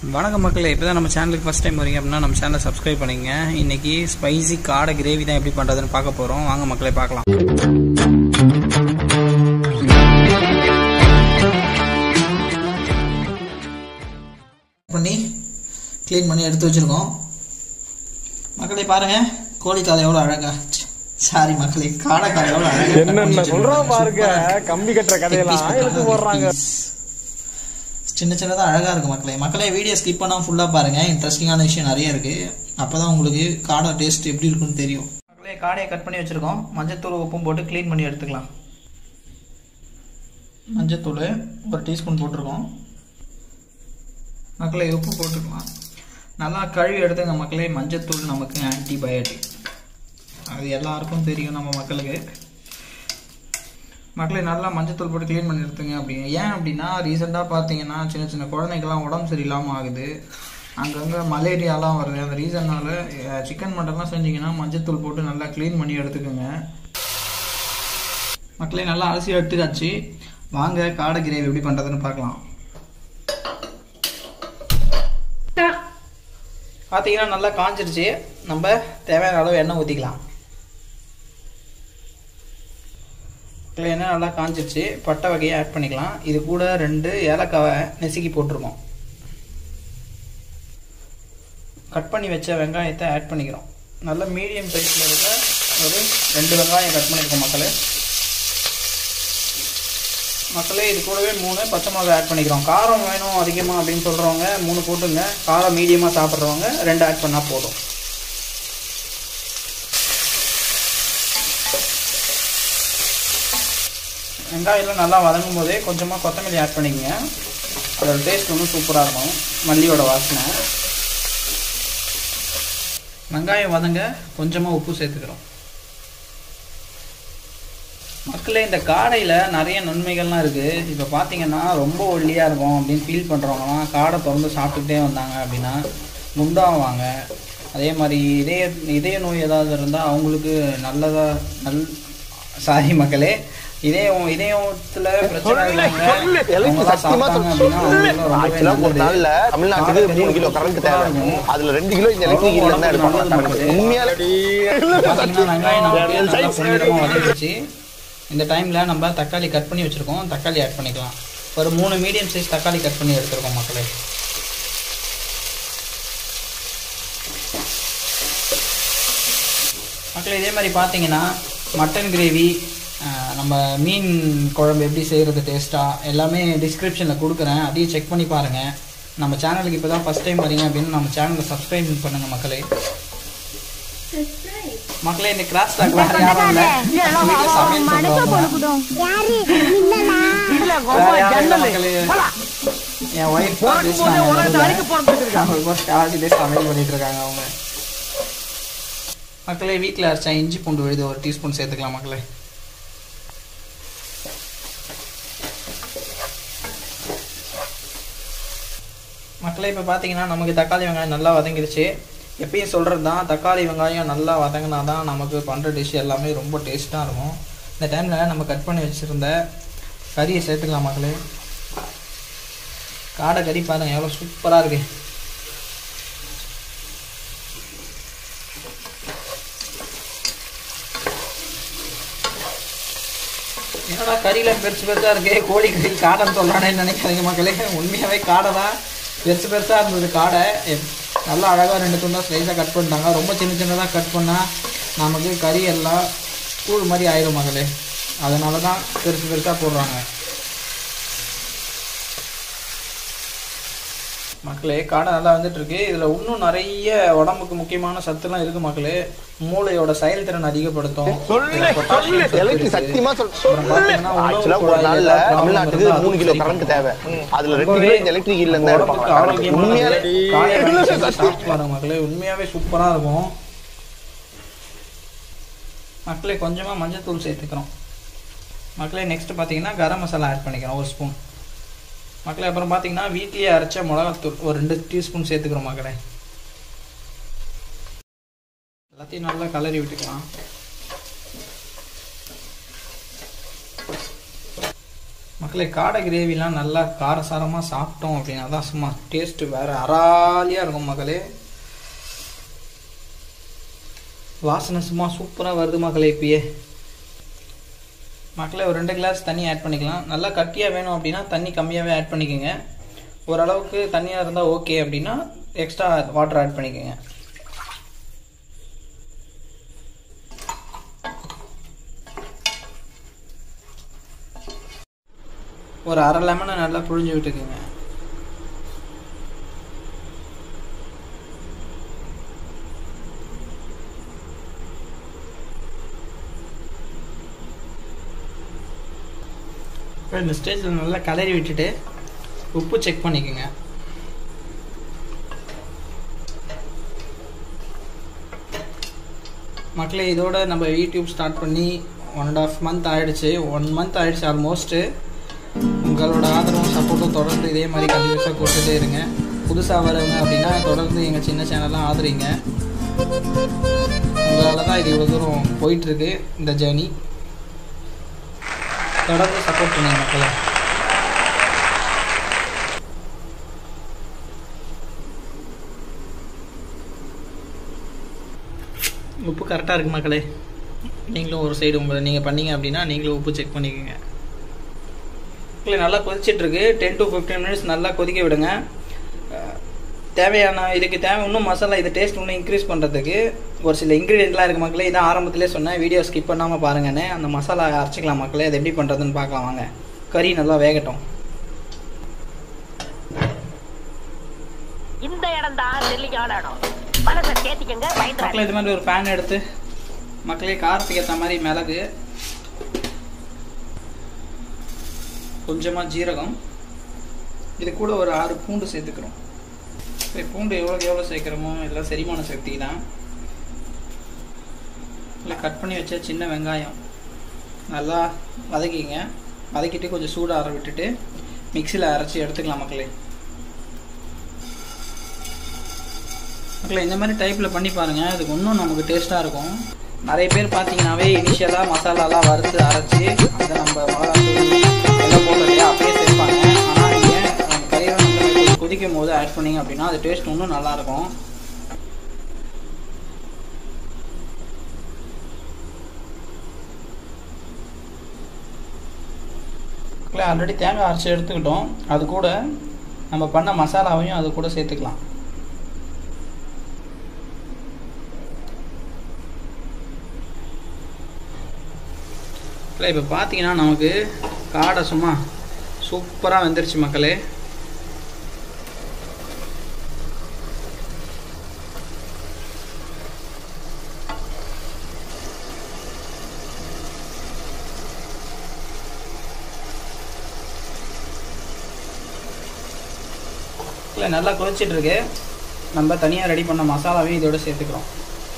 வணக்கம் மக்களே இப்போ தான் நம்ம சேனலுக்கு ஃபஸ்ட் டைம் வரீங்க அப்படின்னா நம்ம சேனலை சப்ஸ்கிரைப் பண்ணிங்க இன்னைக்கு ஸ்பைசி காடை கிரேவி தான் எப்படி பண்ணுறதுன்னு பார்க்க போகிறோம் வாங்க மக்களே பார்க்கலாம் பண்ணி க்ளீன் பண்ணி எடுத்து வச்சுருக்கோம் மக்களே பாருங்க கோழிக்காலை எவ்வளோ அழகா சாரி மக்களே காடைக்காலை எவ்வளோ அழகா என்னென்ன சொல்றான் பாருங்க கம்பி கட்டுற கதையெல்லாம் எடுத்து போடுறாங்க சின்ன சின்னதாக அழகாக இருக்கும் மக்களே மக்களே வீடியோ ஸ்கிப் பண்ணாமல் ஃபுல்லாக பாருங்கள் இன்ட்ரெஸ்டிங்கான விஷயம் நிறைய இருக்குது அப்போ தான் உங்களுக்கு காடை டேஸ்ட் எப்படி இருக்குன்னு தெரியும் மக்களே காடையை கட் பண்ணி வச்சுருக்கோம் மஞ்சத்தூள் உப்பும் போட்டு க்ளீன் பண்ணி எடுத்துக்கலாம் மஞ்சத்தூள் ஒரு டீஸ்பூன் போட்டிருக்கோம் மக்களே உப்பு போட்டுக்கலாம் நல்லா கழுவி எடுத்துங்க மக்களே மஞ்சத்தூள் நமக்கு ஆன்டிபயோட்டிக் அது எல்லாருக்கும் தெரியும் நம்ம மக்களுக்கு மக்களே நல்லா மஞ்சத்தூள் போட்டு க்ளீன் பண்ணி எடுத்துங்க அப்படின்னு ஏன் அப்படின்னா ரீசெண்டாக பார்த்தீங்கன்னா சின்ன சின்ன குழந்தைங்கலாம் உடம்பு சரியில்லாமல் ஆகுது அங்கங்கே மலேரியாலாம் வருது அந்த ரீசன்னால சிக்கன் மட்டன்லாம் செஞ்சீங்கன்னா மஞ்சத்தூள் போட்டு நல்லா க்ளீன் பண்ணி எடுத்துக்கோங்க மக்களே நல்லா அரிசி எடுத்துக்காச்சு வாங்க காடை கிரேவி எப்படி பண்ணுறதுன்னு பார்க்கலாம் பார்த்தீங்கன்னா நல்லா காஞ்சிருச்சு நம்ம தேவையான அளவு எண்ணெய் ஊற்றிக்கலாம் இதில் எண்ணெய் நல்லா காஞ்சிருச்சு பட்டை வகையை ஆட் பண்ணிக்கலாம் இது கூட ரெண்டு ஏலக்காவை நெசுக்கி போட்டிருக்கோம் கட் பண்ணி வச்ச வெங்காயத்தை ஆட் பண்ணிக்கிறோம் நல்ல மீடியம் சைஸில் இருக்க ஒரு ரெண்டு வெங்காயம் கட் பண்ணியிருக்கோம் மக்களே மக்களே இது கூடவே மூணு பச்சை மிளகா ஆட் பண்ணிக்கிறோம் காரம் வேணும் அதிகமாக அப்படின்னு சொல்கிறவங்க மூணு போட்டுங்க காரம் மீடியமாக சாப்பிட்றவங்க ரெண்டு ஆட் பண்ணால் போதும் வெங்காயம்லாம் நல்லா வதங்கும் போதே கொஞ்சமாக கொத்தமல்லி ஆட் பண்ணிக்கங்க அதோட டேஸ்ட் இன்னும் சூப்பராக இருக்கும் மல்லியோட வாசனை வெங்காயம் வதங்க கொஞ்சமாக உப்பு சேர்த்துக்கிறோம் மக்களே இந்த காடையில் நிறைய நன்மைகள்லாம் இருக்குது இப்போ பார்த்தீங்கன்னா ரொம்ப ஒல்லியாக இருக்கும் அப்படின்னு ஃபீல் பண்ணுறவங்கலாம் காடை திறந்து சாப்பிட்டுக்கிட்டே வந்தாங்க அப்படின்னா குண்டாவாங்க அதே மாதிரி இதய இதய நோய் ஏதாவது இருந்தால் அவங்களுக்கு நல்லதாக நல் சாரி மக்களே இதயம் இதயத்துல பிரச்சனை உள்ளவங்க அவங்கலாம் சாப்பிட்டாங்க அப்படின்னா அவங்களுக்கு ரொம்பவே ஆக்சுவலா ஒரு நல்லது. நாள்ல தமிழ்நாட்டுக்கு காடை மூணு கிலோ கரண்ட் தேவை இருக்கும். அதுல ரெண்டு கிலோ இந்த எலக்ட்ரிக் இல்ல தான் எடுப்பாங்க உண்மையால பார்த்தீங்கன்னா வெங்காயம் நமக்கு நல்லா பொன்னிறமா வதங்கிடுச்சு இந்த டைமில் நம்ம தக்காளி கட் பண்ணி வச்சுருக்கோம் தக்காளி ஆட் பண்ணிக்கலாம் ஒரு மூணு மீடியம் சைஸ் தக்காளி கட் பண்ணி எடுத்துருக்கோம் மக்களே மக்களே இதே மாதிரி பார்த்தீங்கன்னா மட்டன் கிரேவி நம்ம மீன் குழம்பு எப்படி செய்கிறது டேஸ்ட்டாக எல்லாமே டிஸ்கிரிப்ஷனில் கொடுக்குறேன் அதையும் செக் பண்ணி பாருங்கள் நம்ம சேனலுக்கு இப்போ தான் ஃபஸ்ட் டைம் வரீங்க அப்படின்னு நம்ம சேனலை சப்ஸ்கிரைப் பண்ணுங்கள் மக்களே மக்களே இந்த கிராஸ் டாக் வேற யாரும் இல்ல வீட்டுல சமையல் பண்றவங்க வேற யாரும் இல்ல மக்களே என் ஒய்ஃப் காலையிலே சமையல் பண்ணிட்டு இருக்காங்க அவங்க மக்களே வீட்டில் அரைச்சா இஞ்சி பூண்டு விழுது ஒரு டீஸ்பூன் சேர்த்துக்கலாம் மக்களே மக்களே இப்போ பார்த்தீங்கன்னா நமக்கு தக்காளி வெங்காயம் நல்லா வதங்கிடுச்சு எப்பயும் சொல்கிறது தான் தக்காளி வெங்காயம் நல்லா வதங்கினா தான் நமக்கு பண்ணுற டிஷ் எல்லாமே ரொம்ப டேஸ்ட்டாக இருக்கும் இந்த டைமில் நம்ம கட் பண்ணி வச்சுருந்த கறியை சேர்த்துக்கலாம் மக்களே காடை கறி பாருங்க எவ்வளோ சூப்பராக இருக்கு என்னடா கறியில் பெருசு பெருசாக இருக்கு கோழி கறி காடைன்னு சொல்கிறானேன்னு நினைக்காதீங்க மக்களே உண்மையாகவே காடை தான் பெருசு பெருசாக இருந்தது காடை எப்- நல்லா அழகாக ரெண்டு துண்டா ஸ்லைஸாக கட் பண்ணிட்டாங்க ரொம்ப சின்ன சின்னதாக கட் பண்ணால் நமக்கு கறி எல்லாம் கூழ் மாதிரி ஆயிடும் மகளே அதனால தான் பெருசு பெருசாக போடுறாங்க மக்களே காடை நல்லா வந்துட்டு இருக்கு இதுல இன்னும் நிறைய உடம்புக்கு முக்கியமான சத்துலாம் இருக்கு மக்களே மூளையோட செயல்திறன் அதிகப்படுத்தும் இதுல potassium சத்து எலக்ட்ரிக் இருக்கு. சத்தியமா சொல்றேன் அப்புறம் பாத்தீங்கன்னா உணவு ஆக்சுவலா ஒரு குழாயில நாள்ல ஏதாவது problem தமிழ்நாட்டுக்கு இருந்தா மூணு அதுவும் கிலோ சரி கரண்ட் தேவை அதுல ரெண்டு ரொம்பவே கிலோ இந்த எலக்ட்ரிக் இல்ல தான் உடம்புக்கு எடுப்பாங்க ஆரோக்கியமானது. உண்மையாலே காலையில எழுந்திருச்சு சாப்பிட்டு பாருங்க மக்களே உண்மையாவே சூப்பரா இருக்கும் மக்களே கொஞ்சமா மஞ்சத்தூள் சேர்த்துக்கிறோம் மக்களே நெக்ஸ்ட் பார்த்தீங்கன்னா கரம் மசாலா ஆட் பண்ணிக்கிறோம் ஒரு ஸ்பூன் மக்களே அப்புறம் பார்த்தீங்கன்னா வீட்லயே அரைச்ச மிளகாத்தூள் ஒரு ரெண்டு டீஸ்பூன் சேர்த்துக்கிறோம் மக்களே எல்லாத்தையும் நல்லா கலரி விட்டுக்கலாம் மக்களே காடை கிரேவிலாம் நல்லா காரசாரமாக சாப்பிட்டோம் அப்படின்னா தான் சும்மா டேஸ்ட்டு வேறு அராலியாக இருக்கும் மக்களே வாசனை சும்மா சூப்பராக வருது மக்களே இப்பயே மக்களே ஒரு ரெண்டு கிளாஸ் தண்ணி ஆட் பண்ணிக்கலாம் நல்லா கட்டியாக வேணும் அப்படின்னா தண்ணி கம்மியாகவே ஆட் பண்ணிக்கோங்க ஓரளவுக்கு தண்ணியாக இருந்தால் ஓகே அப்படின்னா எக்ஸ்ட்ரா வாட்டர் ஆட் பண்ணிக்கோங்க ஒரு அரை லெமனை நல்லா புழிஞ்சு விட்டுக்குங்க இப்போ இந்த ஸ்டேஜில் நல்லா கலரி விட்டுட்டு உப்பு செக் பண்ணிக்கோங்க மக்களே இதோட நம்ம யூடியூப் ஸ்டார்ட் பண்ணி ஒன் அண்ட் ஆஃப் மந்த் ஆயிடுச்சு ஒன் மந்த் ஆயிடுச்சு ஆல்மோஸ்ட்டு உங்களோட ஆதரவும் சப்போர்ட்டும் தொடர்ந்து இதே மாதிரி கண்டினியூஸாக கொடுத்துட்டே இருங்க புதுசாக வரவங்க அப்படின்னா தொடர்ந்து எங்கள் சின்ன சேனல்லாம் ஆதரிங்க உங்களால் தான் இது இவ்வளோ தூரம் போயிட்டுருக்கு இந்த ஜேர்னி தொடர்ந்து சப்போர்ட் பண்ணுங்க மக்களை உப்பு கரெக்டாக இருக்கு மக்களே நீங்களும் ஒரு சைடு உங்களை நீங்கள் பண்ணீங்க அப்படின்னா நீங்களும் உப்பு செக் பண்ணிக்கோங்க இல்லை நல்லா கொதிச்சிட்ருக்கு டென் டு ஃபிஃப்டீன் மினிட்ஸ் நல்லா கொதிக்க விடுங்க அஹ், தேவையான இதுக்கு தேவை இன்னும் மசாலா இது டேஸ்ட் இன்னும் இன்க்ரீஸ் பண்ணுறதுக்கு ஒரு சில இன்க்ரீடியன்ட்லாம் இருக்குது மக்களே இதான் ஆரம்பத்திலே சொன்னேன் வீடியோ ஸ்கிப் பண்ணாமல் பாருங்கன்னு அந்த மசாலா அரைச்சிக்கலாம் மக்களே அது எப்படி பண்ணுறதுன்னு பார்க்கலாம் வாங்க கறி நல்லா வேகட்டும் இந்த இடம் தான் நெல்லிக்கான இடம் மனசை தேத்திக்கங்க பயந்துறாங்க மக்களே இது மாதிரி ஒரு பேன் எடுத்து மக்களே காரத்துக்கு ஏற்ற மாதிரி மிளகு கொஞ்சமாக ஜீரகம் இது கூட ஒரு ஆறு பூண்டு சேர்த்துக்கிறோம் சரி பூண்டு எவ்வளோக்கு எவ்வளோ சேர்க்குறோமோ எல்லாம் செரிமான சக்தி தான் இல்லை கட் பண்ணி வச்ச சின்ன வெங்காயம் நல்லா வதக்கிங்க வதக்கிட்டு கொஞ்சம் சூடாக விட்டுட்டு மிக்சியில் அரைச்சி எடுத்துக்கலாம் மக்களே மக்களே இந்த மாதிரி டைப்பில் பண்ணி பாருங்கள் அதுக்கு இன்னும் நமக்கு டேஸ்ட்டாக இருக்கும் நிறைய பேர் பார்த்தீங்கன்னாவே இனிஷியலாக மசாலாலாம் வறுத்து அரைச்சி அதை நம்ம மிளகாத்தூள் எல்லாம் போடுறது இல்லையா அப்படியே சேர்ப்பாங்க ஆனால் நீங்கள் அந்த கறியை வந்து கொதிக்கும் போது ஆட் பண்ணீங்க அப்படின்னா அது டேஸ்ட் இன்னும் நல்லாயிருக்கும் ஆல்ரெடி தேங்காய் அரைச்சி எடுத்துக்கிட்டோம் அது கூட நம்ம பண்ண மசாலாவையும் அது கூட சேர்த்துக்கலாம் இல்லை இப்போ பார்த்தீங்கன்னா நமக்கு காடை சும்மா சூப்பராக வந்துருச்சு மக்களே இல்லை நல்லா கொதிச்சிட்டு இருக்கு நம்ம தனியாக ரெடி பண்ண மசாலாவையும் இதோட சேர்த்துக்கிறோம்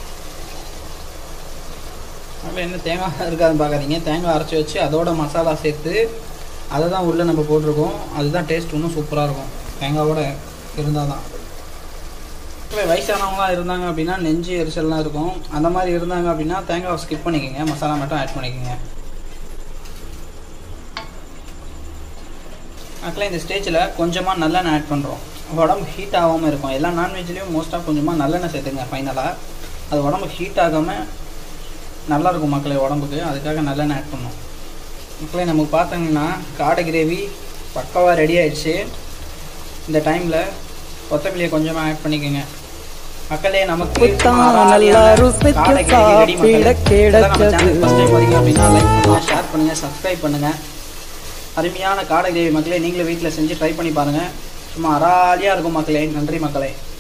அதில் என்ன தேங்காய் இருக்காதுன்னு பார்க்காதீங்க தேங்காய் அரைச்சி வச்சு அதோட மசாலா சேர்த்து அதை தான் உள்ளே நம்ம போட்டிருக்கோம் அதுதான் டேஸ்ட் இன்னும் சூப்பராக இருக்கும் தேங்காவோட இருந்தால் தான் இல்லை வயசானவங்களாம் இருந்தாங்க அப்படின்னா நெஞ்சு எரிச்சல்லாம் இருக்கும் அந்த மாதிரி இருந்தாங்க அப்படின்னா தேங்காவை ஸ்கிப் பண்ணிக்கோங்க மசாலா மட்டும் ஆட் பண்ணிக்கோங்க மக்களே இந்த ஸ்டேஜில் கொஞ்சமாக நல்லெண்ணெய் ஆட் பண்ணுறோம் உடம்பு ஹீட் ஆகாமல் இருக்கும் எல்லா நான்வெஜ்லேயும் மோஸ்ட்டாக கொஞ்சமாக நல்லெண்ணெய் சேர்த்துங்க ஃபைனலாக அது உடம்பு ஹீட் ஆகாமல் நல்லா இருக்கும் மக்களே உடம்புக்கு அதுக்காக நல்லெண்ணெய் ஆட் பண்ணோம் மக்களே நமக்கு பார்த்தீங்கன்னா காடை கிரேவி பக்காவாக ரெடி ஆயிடுச்சு இந்த டைமில் கொத்தமல்லியை கொஞ்சமாக ஆட் பண்ணிக்கோங்க மக்களே நமக்கு புத்தான அராலியான நல்ல ருசிக்கு காடை கிரேவி ready மக்களே. சாப்பிட இதெல்லாம் நம்ம கிடைச்சது. சேனல் ஃபஸ்ட் டைம் வரீங்க அப்படின்னா லைக் பண்ணுங்கள் ஷேர் பண்ணுங்கள் சப்ஸ்கிரைப் பண்ணுங்கள் அருமையான காடை கிரேவி மக்களே நீங்களும் வீட்டில் செஞ்சு ட்ரை பண்ணி பாருங்கள் சும்மா அராலியாக இருக்கும் மக்களே நன்றி மக்களே